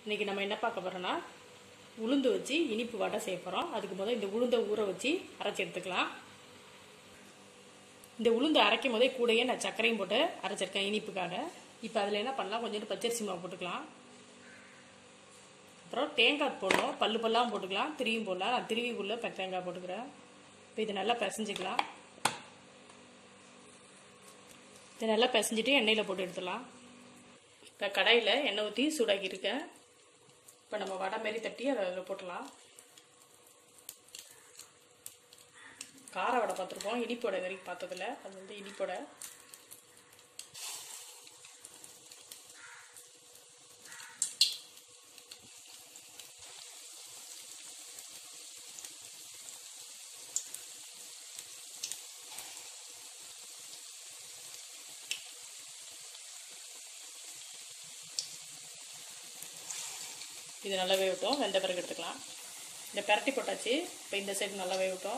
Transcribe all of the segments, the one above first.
இன்றைக்கி நம்ம என்ன பார்க்க போகிறோன்னா உளுந்து வச்சு இனிப்பு வடை செய்ய போகிறோம் அதுக்கு முதல் இந்த உளுந்தை ஊற வச்சு அரைச்சி எடுத்துக்கலாம் இந்த உளுந்து அரைக்கும் போதே கூடயே நான் சர்க்கரையும் போட்டு அரைச்சிருக்கேன் இனிப்புக்காக இப்போ அதில் என்ன பண்ணலாம் கொஞ்சோண்டு பச்சரிசி மாவு போட்டுக்கலாம் அப்புறம் தேங்காய் போடணும் பல்லு பல்லாம் போட்டுக்கலாம் திருவியும் போடலாம் நான் திருவி உள்ள தேங்காய் போட்டுக்கிறேன் இப்போ இது நல்லா பிசைஞ்சிக்கலாம் இதை நல்லா பிசைஞ்சிட்டு எண்ணெயில் போட்டு எடுத்துடலாம் இப்போ கடாயில் எண்ணெய் ஊற்றி சூடாக்கியிருக்கேன் இப்போ நம்ம வடை மாரி தட்டி அதை அதில் போட்டுடலாம் கார வடை பார்த்துருப்போம் இனிப்பு வடை வரைக்கும் பார்த்ததில்ல அது வந்து இனிப்போடை இது நல்லா வேகட்டும் வெந்த பிறகு எடுத்துக்கலாம் இந்த பெரட்டி போட்டாச்சு இப்போ இந்த சைடு நல்லா வேகட்டும்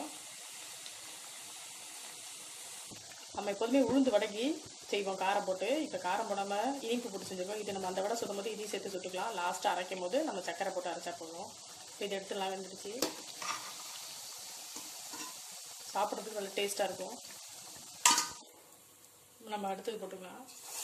நம்ம எப்போதுமே உளுந்து வடக்கி செய்வோம் காரம் போட்டு இப்போ காரம் போடாமல் இனிப்பு போட்டு செஞ்சுருக்கோம் இது நம்ம அந்த வடை சுடும் போது இதையும் சேர்த்து சுட்டுக்கலாம் லாஸ்ட்டாக அரைக்கும் போது நம்ம சக்கரை போட்டு அரைச்சா போதும் இப்போ இதை எடுத்துலாம் வெந்துடுச்சு சாப்பிட்றதுக்கு நல்ல டேஸ்ட்டாக இருக்கும் நம்ம அடுத்தது போட்டுக்கலாம்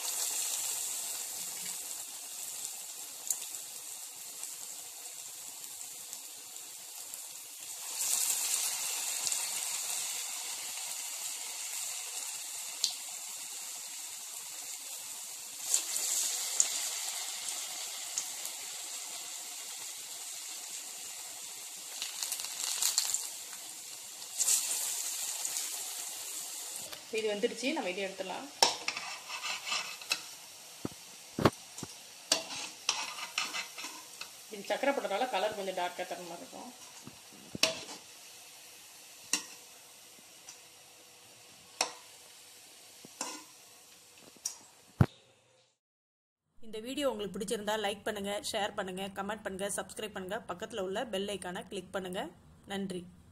இது வந்துடுச்சு நம்ம இதை எடுத்துடலாம் இது சக்கரை போட்டதால கலர் கொஞ்சம் டார்க்காக தர மாதிரி இருக்கும் இந்த வீடியோ உங்களுக்கு பிடிச்சிருந்தா லைக் பண்ணுங்கள் ஷேர் பண்ணுங்கள் கமெண்ட் பண்ணுங்கள் சப்ஸ்கிரைப் பண்ணுங்கள் பக்கத்தில் உள்ள பெல் ஐக்கானை கிளிக் பண்ணுங்கள் நன்றி